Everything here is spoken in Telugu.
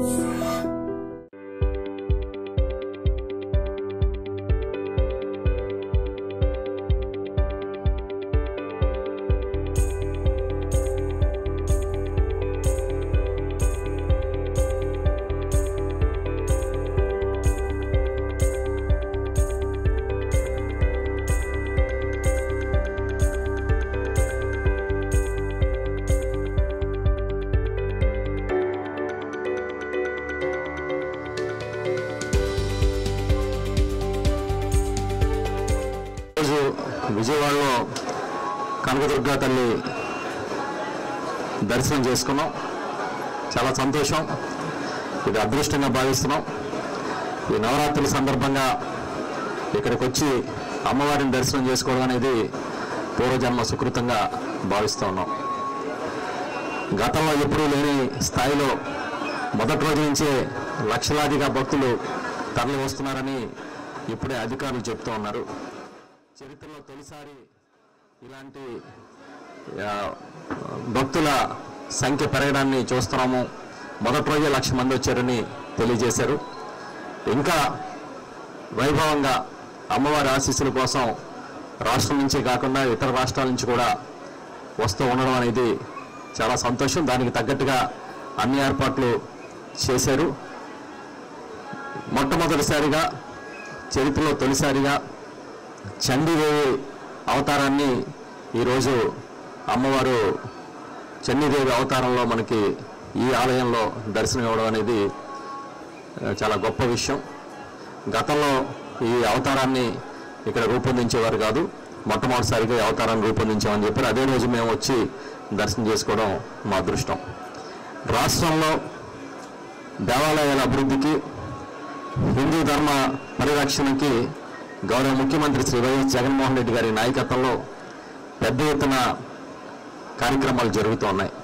ఈరోజు విజయవాడలో కనకదుర్గ తల్లి దర్శనం చేసుకున్నాం చాలా సంతోషం ఇది అదృష్టంగా భావిస్తున్నాం ఈ నవరాత్రుల సందర్భంగా ఇక్కడికి వచ్చి అమ్మవారిని దర్శనం చేసుకోవడం అనేది పూర్వజన్మ సుకృతంగా భావిస్తూ ఉన్నాం గతంలో ఎప్పుడూ లేని స్థాయిలో మొదటి రోజు నుంచే లక్షలాదిగా భక్తులు తరలి వస్తున్నారని ఇప్పుడే అధికారులు చెప్తూ ఉన్నారు చరిత్రలో తొలిసారి ఇలాంటి ఆ, భక్తుల సంఖ్య పెరగడాన్ని చూస్తున్నాము మొదటి రోజే లక్ష మంది వచ్చారని తెలియజేశారు ఇంకా వైభవంగా అమ్మవారి ఆశీస్సుల కోసం రాష్ట్రం నుంచే కాకుండా ఇతర రాష్ట్రాల నుంచి కూడా వస్తూ ఉండడం అనేది చాలా సంతోషం దానికి తగ్గట్టుగా అన్ని ఏర్పాట్లు చేశారు మొట్టమొదటిసారిగా చరిత్రలో తొలిసారిగా చండీదేవి అవతారాన్ని ఈరోజు అమ్మవారు చండీదేవి అవతారంలో మనకి ఈ ఆలయంలో దర్శనం ఇవ్వడం అనేది ఆ, చాలా గొప్ప విషయం గతంలో ఈ అవతారాన్ని ఇక్కడ రూపొందించేవారు కాదు మొట్టమొదటిసారిగా ఈ అవతారాన్ని రూపొందించామని చెప్పారు అదే రోజు మేము వచ్చి దర్శనం చేసుకోవడం మా అదృష్టం రాష్ట్రంలో దేవాలయాల అభివృద్ధికి హిందూ ధర్మ పరిరక్షణకి గౌరవ ముఖ్యమంత్రి శ్రీ వైఎస్ జగన్మోహన్ రెడ్డి గారి నాయకత్వంలో పెద్ద ఎత్తున కార్యక్రమాలు జరుగుతూ ఉన్నాయి